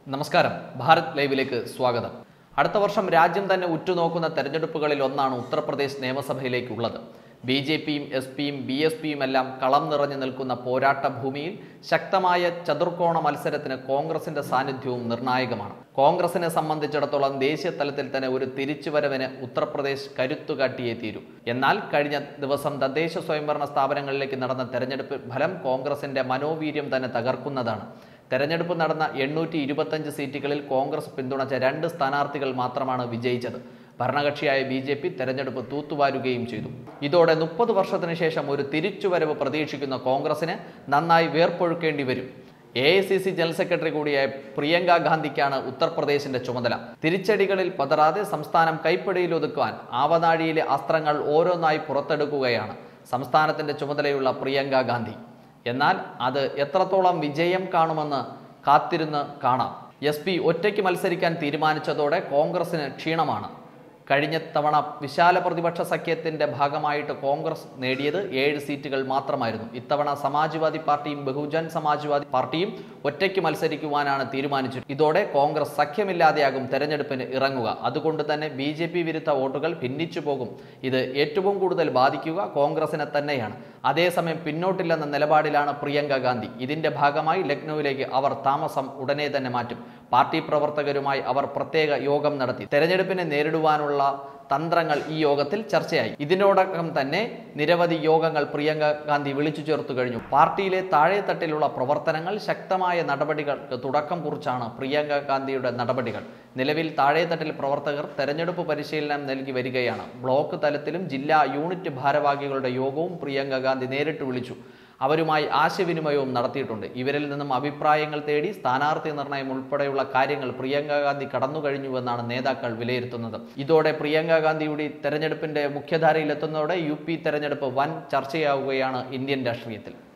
നമസ്കാരം ഭാരത് ലൈവിലേക്ക് സ്വാഗതം അടുത്ത വർഷം രാജ്യം തന്നെ ഉറ്റുനോക്കുന്ന തെരഞ്ഞെടുപ്പുകളിൽ ഒന്നാണ് ഉത്തർപ്രദേശ് നിയമസഭയിലേക്കുള്ളത് ബി ജെ പിയും എസ് പിയും ബി എസ് പിയും എല്ലാം കളം നിറഞ്ഞു നിൽക്കുന്ന പോരാട്ട ഭൂമിയിൽ ശക്തമായ ചതുർക്കോണ മത്സരത്തിന് കോൺഗ്രസിന്റെ സാന്നിധ്യവും നിർണായകമാണ് കോൺഗ്രസിനെ സംബന്ധിച്ചിടത്തോളം ദേശീയ തലത്തിൽ തന്നെ ഒരു തിരിച്ചുവരവിന് ഉത്തർപ്രദേശ് കരുത്തുകാട്ടിയേ തീരൂ എന്നാൽ കഴിഞ്ഞ ദിവസം തദ്ദേശ സ്വയംഭരണ സ്ഥാപനങ്ങളിലേക്ക് നടന്ന തെരഞ്ഞെടുപ്പ് ഫലം കോൺഗ്രസിന്റെ മനോവീര്യം തന്നെ തകർക്കുന്നതാണ് തെരഞ്ഞെടുപ്പ് നടന്ന എണ്ണൂറ്റി ഇരുപത്തഞ്ച് സീറ്റുകളിൽ കോൺഗ്രസ് പിന്തുണച്ച രണ്ട് സ്ഥാനാർത്ഥികൾ മാത്രമാണ് വിജയിച്ചത് ഭരണകക്ഷിയായ ബി ജെ പി തെരഞ്ഞെടുപ്പ് തൂത്തുവാരുകയും ചെയ്തു ഇതോടെ മുപ്പത് വർഷത്തിന് ശേഷം ഒരു തിരിച്ചുവരവ് പ്രതീക്ഷിക്കുന്ന കോൺഗ്രസിന് നന്നായി വേർപ്പൊഴുക്കേണ്ടി വരും A I C C general secretary കൂടിയായ പ്രിയങ്ക ഗാന്ധിക്കാണ് ഉത്തർപ്രദേശിന്റെ ചുമതല തിരിച്ചടികളിൽ പതറാതെ സംസ്ഥാനം കൈപ്പിടിയിൽ ഒതുക്കുവാൻ ആവനാഴിയിലെ അസ്ത്രങ്ങൾ ഓരോന്നായി പുറത്തെടുക്കുകയാണ് സംസ്ഥാനത്തിന്റെ ചുമതലയുള്ള പ്രിയങ്ക ഗാന്ധി എന്നാൽ അത് എത്രത്തോളം വിജയം കാണുമെന്ന് കാത്തിരുന്ന് കാണാം എസ് പി ഒറ്റയ്ക്ക് മത്സരിക്കാൻ തീരുമാനിച്ചതോടെ കോൺഗ്രസിന് ക്ഷീണമാണ് കഴിഞ്ഞ തവണ വിശാല പ്രതിപക്ഷ സഖ്യത്തിന്റെ ഭാഗമായിട്ട് കോൺഗ്രസ് നേടിയത് ഏഴ് സീറ്റുകൾ മാത്രമായിരുന്നു ഇത്തവണ സമാജ്വാദി പാർട്ടിയും ബഹുജൻ സമാജ്വാദി പാർട്ടിയും ഒറ്റയ്ക്ക് മത്സരിക്കുവാനാണ് തീരുമാനിച്ചത് ഇതോടെ കോൺഗ്രസ് സഖ്യമില്ലാതെയാകും തെരഞ്ഞെടുപ്പിന് ഇറങ്ങുക അതുകൊണ്ട് തന്നെ ബി ജെ പി വിരുദ്ധ വോട്ടുകൾ ഭിന്നിച്ചു പോകും ഇത് ഏറ്റവും കൂടുതൽ ബാധിക്കുക കോൺഗ്രസിനെ തന്നെയാണ് അതേസമയം പിന്നോട്ടില്ലെന്ന നിലപാടിലാണ് പ്രിയങ്ക ഗാന്ധി ഇതിന്റെ ഭാഗമായി ലക്നൌവിലേക്ക് അവർ താമസം ഉടനെ തന്നെ മാറ്റും പാർട്ടി പ്രവർത്തകരുമായി അവർ പ്രത്യേക യോഗം നടത്തി തെരഞ്ഞെടുപ്പിനെ നേരിടുവാനുള്ള തന്ത്രങ്ങൾ ഈ യോഗത്തിൽ ചർച്ചയായി ഇതിനോടകം തന്നെ നിരവധി യോഗങ്ങൾ പ്രിയങ്ക ഗാന്ധി വിളിച്ചു ചേർത്തു കഴിഞ്ഞു പാർട്ടിയിലെ താഴെത്തട്ടിലുള്ള പ്രവർത്തനങ്ങൾ ശക്തമായ നടപടികൾക്ക് തുടക്കം കുറിച്ചാണ് പ്രിയങ്ക ഗാന്ധിയുടെ നടപടികൾ നിലവിൽ താഴെത്തട്ടിൽ പ്രവർത്തകർ തെരഞ്ഞെടുപ്പ് പരിശീലനം നൽകി വരികയാണ് ബ്ലോക്ക് തലത്തിലും ജില്ലാ യൂണിറ്റ് ഭാരവാഹികളുടെ യോഗവും പ്രിയങ്ക ഗാന്ധി നേരിട്ട് വിളിച്ചു അവരുമായി ആശയവിനിമയവും നടത്തിയിട്ടുണ്ട് ഇവരിൽ നിന്നും അഭിപ്രായങ്ങൾ തേടി സ്ഥാനാർത്ഥി നിർണയം ഉൾപ്പെടെയുള്ള കാര്യങ്ങൾ പ്രിയങ്ക ഗാന്ധി കടന്നു കഴിഞ്ഞുവെന്നാണ് നേതാക്കൾ വിലയിരുത്തുന്നത് ഇതോടെ പ്രിയങ്ക ഗാന്ധിയുടെ തെരഞ്ഞെടുപ്പിന്റെ മുഖ്യധാരയിലെത്തുന്നതോടെ യു പി തെരഞ്ഞെടുപ്പ് വൻ ചർച്ചയാവുകയാണ് ഇന്ത്യൻ രാഷ്ട്രീയത്തിൽ